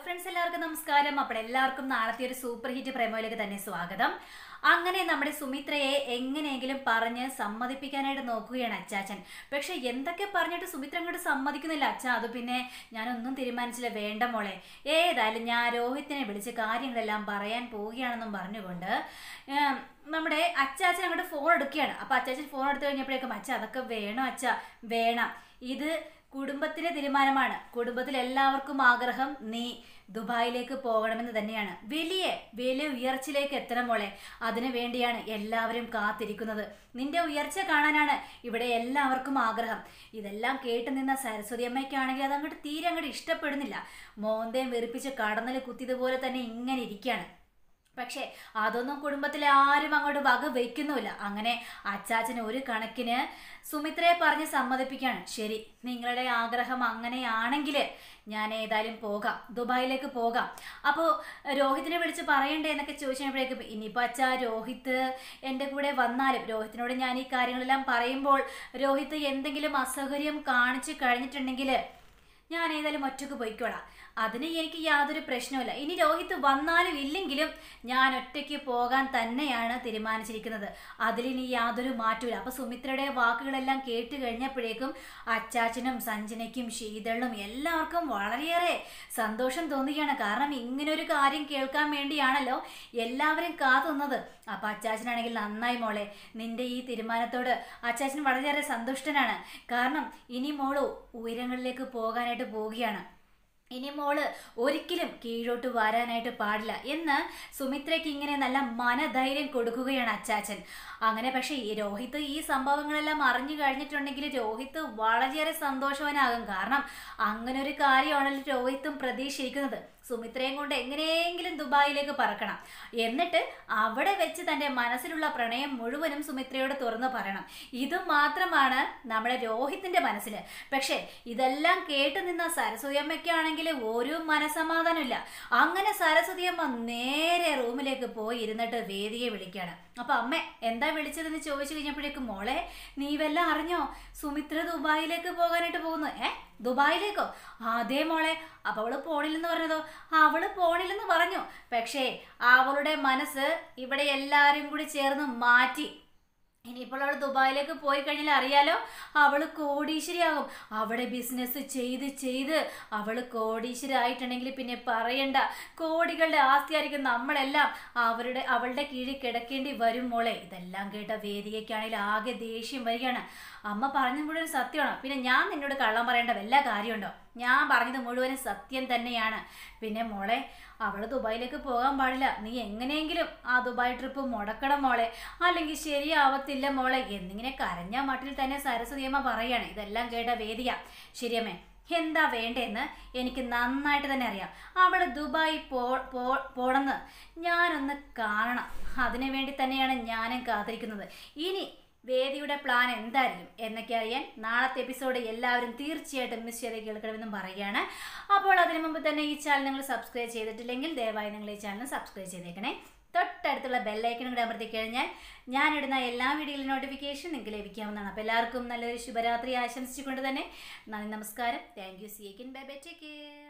friends എല്ലാവർക്കും നമസ്കാരം അപ്പോൾ എല്ലാവർക്കും നാളത്തെ ഒരു സൂപ്പർ ഹിറ്റ് പ്രേമയിലേക്ക് തന്നെ സ്വാഗതം അങ്ങനെ നമ്മുടെ സുമിത്രയെ എങ്ങനെയെങ്കിലും പറഞ്ഞ് സമ്മതിപ്പിക്കാനായിട്ട് നോക്കുകയാണ് അച്ചാച്ചൻ പക്ഷെ എന്തൊക്കെ പറഞ്ഞിട്ട് സുമിത്ര അങ്ങോട്ട് സമ്മതിക്കുന്നില്ല അച്ഛാ അത് പിന്നെ ഞാനൊന്നും തീരുമാനിച്ചില്ല വേണ്ട മോളെ ഏതായാലും ഞാൻ രോഹിത്തിനെ വിളിച്ച് കാര്യങ്ങളെല്ലാം പറയാൻ പോവുകയാണെന്നും പറഞ്ഞുകൊണ്ട് ഏം, നമ്മുടെ അച്ചാച്ചൻ അങ്ങോട്ട് ഫോൺ എടുക്കുകയാണ് അപ്പൊ അച്ചാച്ചൻ ഫോൺ എടുത്തു കഴിഞ്ഞപ്പോഴേക്കും അച്ഛ അതൊക്കെ വേണോ അച്ഛ വേണം ഇത് കുടുംബത്തിന്റെ തീരുമാനമാണ് കുടുംബത്തിൽ എല്ലാവർക്കും ആഗ്രഹം നീ ദുബായിലേക്ക് പോകണമെന്ന് തന്നെയാണ് വലിയ വലിയ ഉയർച്ചയിലേക്ക് എത്തണം മോളെ അതിനു വേണ്ടിയാണ് എല്ലാവരും കാത്തിരിക്കുന്നത് നിന്റെ ഉയർച്ച കാണാനാണ് ഇവിടെ എല്ലാവർക്കും ആഗ്രഹം ഇതെല്ലാം കേട്ട് നിന്ന സരസ്വതി അമ്മയ്ക്കാണെങ്കിൽ അത് അങ്ങോട്ട് തീരെ അങ്ങോട്ട് ഇഷ്ടപ്പെടുന്നില്ല മോന്തയും വെറുപ്പിച്ച് കടന്നൽ കുത്തിയതുപോലെ തന്നെ ഇങ്ങനെ ഇരിക്കുകയാണ് പക്ഷേ അതൊന്നും കുടുംബത്തിലെ ആരും അങ്ങോട്ട് വക വയ്ക്കുന്നുമില്ല അങ്ങനെ അച്ചാച്ചന് ഒരു കണക്കിന് സുമിത്രയെ പറഞ്ഞ് സമ്മതിപ്പിക്കുകയാണ് ശരി നിങ്ങളുടെ ആഗ്രഹം അങ്ങനെയാണെങ്കിൽ ഞാൻ ഏതായാലും പോകാം ദുബായിലേക്ക് പോകാം അപ്പോൾ രോഹിത്തിനെ വിളിച്ച് പറയണ്ടേ എന്നൊക്കെ ചോദിച്ചപ്പോഴേക്കും ഇനിയിപ്പോൾ അച്ഛാ രോഹിത്ത് എൻ്റെ കൂടെ വന്നാലും രോഹിത്തിനോട് ഞാൻ ഈ കാര്യങ്ങളെല്ലാം പറയുമ്പോൾ രോഹിത്ത് എന്തെങ്കിലും അസൗകര്യം കാണിച്ചു കഴിഞ്ഞിട്ടുണ്ടെങ്കിൽ ഞാൻ ഏതായാലും ഒറ്റക്ക് പോയിക്കോളാം അതിന് എനിക്ക് യാതൊരു പ്രശ്നവുമില്ല ഇനി രോഹിത് വന്നാലും ഇല്ലെങ്കിലും ഞാൻ ഒറ്റയ്ക്ക് പോകാൻ തന്നെയാണ് തീരുമാനിച്ചിരിക്കുന്നത് അതിലിനി യാതൊരു മാറ്റമില്ല അപ്പൊ സുമിത്രയുടെ വാക്കുകളെല്ലാം കേട്ട് കഴിഞ്ഞപ്പോഴേക്കും അച്ചാച്ചനും സഞ്ജനയ്ക്കും ശീതളിനും എല്ലാവർക്കും വളരെയേറെ സന്തോഷം തോന്നുകയാണ് കാരണം ഇങ്ങനെ ഒരു കാര്യം കേൾക്കാൻ വേണ്ടിയാണല്ലോ എല്ലാവരും കാത്തുന്നത് അപ്പൊ അച്ചാച്ചനാണെങ്കിൽ നന്നായി മോളെ നിന്റെ ഈ തീരുമാനത്തോട് അച്ചാച്ചൻ വളരെയേറെ സന്തുഷ്ടനാണ് കാരണം ഇനി മോള് ഉയരങ്ങളിലേക്ക് പോകാനായിട്ട് പോവുകയാണ് ഇനി മോള് ഒരിക്കലും കീഴോട്ട് വരാനായിട്ട് പാടില്ല എന്ന് സുമിത്രയ്ക്ക് ഇങ്ങനെ നല്ല മനധൈര്യം കൊടുക്കുകയാണ് അച്ചാച്ചൻ അങ്ങനെ പക്ഷേ ഈ രോഹിത്ത് ഈ സംഭവങ്ങളെല്ലാം അറിഞ്ഞു കഴിഞ്ഞിട്ടുണ്ടെങ്കിൽ രോഹിത്ത് വളരെയേറെ സന്തോഷവാനാകും കാരണം അങ്ങനെ ഒരു കാര്യമാണല്ലോ രോഹിത്തും പ്രതീക്ഷിക്കുന്നത് സുമിത്രയും കൊണ്ട് എങ്ങനെയെങ്കിലും ദുബായിലേക്ക് പറക്കണം എന്നിട്ട് അവിടെ വെച്ച് തൻ്റെ മനസ്സിലുള്ള പ്രണയം മുഴുവനും സുമിത്രയോട് തുറന്നു പറയണം ഇത് മാത്രമാണ് നമ്മുടെ രോഹിത്തിന്റെ മനസ്സിൽ പക്ഷേ ഇതെല്ലാം കേട്ടു നിന്ന സരസ്വതി അമ്മയ്ക്കാണെങ്കിൽ ഒരു മനസമാധാനമില്ല അങ്ങനെ സരസ്വതി അമ്മ നേരെ റൂമിലേക്ക് പോയി ഇരുന്നിട്ട് വേദിയെ വിളിക്കുകയാണ് അപ്പൊ അമ്മ എന്താ വിളിച്ചതെന്ന് ചോദിച്ചു കഴിഞ്ഞപ്പോഴേക്കും മോളെ നീ വല്ലതും അറിഞ്ഞോ സുമിത്ര ദുബായിലേക്ക് പോകാനായിട്ട് പോകുന്നു ഏ ദുബായിലേക്കോ അതേ മോളെ അപ്പൊ അവള് പോണില്ലെന്ന് പറഞ്ഞതോ അവള് പോണില്ലെന്ന് പറഞ്ഞു പക്ഷേ അവളുടെ മനസ്സ് ഇവിടെ എല്ലാരും കൂടി ചേർന്ന് മാറ്റി ഇനിയിപ്പോൾ അവൾ ദുബായിലേക്ക് പോയി കഴിഞ്ഞാൽ അറിയാലോ അവള് കോടീശ്വരിയാകും അവിടെ ബിസിനസ് ചെയ്ത് ചെയ്ത് അവള് കോടീശ്വരായിട്ടുണ്ടെങ്കിൽ പിന്നെ പറയണ്ട കോടികളുടെ ആസ്തിയായിരിക്കും നമ്മളെല്ലാം അവരുടെ അവളുടെ കീഴിൽ കിടക്കേണ്ടി വരും മോളെ ഇതെല്ലാം കേട്ട വേദികയ്ക്കാണെങ്കിൽ ആകെ ദേഷ്യം വരികയാണ് അമ്മ പറഞ്ഞ മുഴുവൻ സത്യമാണ് പിന്നെ ഞാൻ നിന്നോട് കള്ളം പറയേണ്ട വല്ല കാര്യമുണ്ടോ ഞാൻ പറഞ്ഞത് മുഴുവനും സത്യം തന്നെയാണ് പിന്നെ മോളെ അവള് ദുബായിലേക്ക് പോകാൻ പാടില്ല നീ എങ്ങനെയെങ്കിലും ആ ദുബായ് ട്രിപ്പ് മുടക്കണം മോളെ അല്ലെങ്കിൽ ശരിയാവത്തില്ല മോളെ എന്നിങ്ങനെ കരഞ്ഞ മട്ടിൽ തന്നെ സരസ്വതിയമ്മ പറയാണ് ഇതെല്ലാം കേട്ട വേദിയ ശരിയമ്മേ എന്താ വേണ്ടതെന്ന് എനിക്ക് നന്നായിട്ട് തന്നെ അറിയാം അവള് ദുബായി പോ പോ- പോണെന്ന് ഞാനൊന്ന് കാണണം അതിനു വേണ്ടി തന്നെയാണ് ഞാനും കാത്തിരിക്കുന്നത് ഇനി വേദിയുടെ പ്ലാൻ എന്തായിരിക്കും എന്നൊക്കെ അറിയാൻ നാളത്തെ എപ്പിസോഡ് എല്ലാവരും തീർച്ചയായിട്ടും മിസ് ചെയ്ത് കേൾക്കണമെന്നും പറയുകയാണ് അപ്പോൾ അതിനു മുമ്പ് തന്നെ ഈ ചാനൽ നിങ്ങൾ സബ്സ്ക്രൈബ് ചെയ്തിട്ടില്ലെങ്കിൽ ദയവായി നിങ്ങൾ ഈ ചാനൽ സബ്സ്ക്രൈബ് ചെയ്തേക്കണേ തൊട്ടടുത്തുള്ള ബെല്ലൈക്കൺ കൂടെ അമർത്തി കഴിഞ്ഞാൽ ഞാനിടുന്ന എല്ലാ വീഡിയോയിലും നോട്ടിഫിക്കേഷൻ നിങ്ങൾക്ക് ലഭിക്കാവുന്നതാണ് അപ്പോൾ എല്ലാവർക്കും നല്ലൊരു ശുഭരാത്രി ആശംസിച്ചുകൊണ്ട് തന്നെ നന്ദി നമസ്കാരം thank you see bye bye take care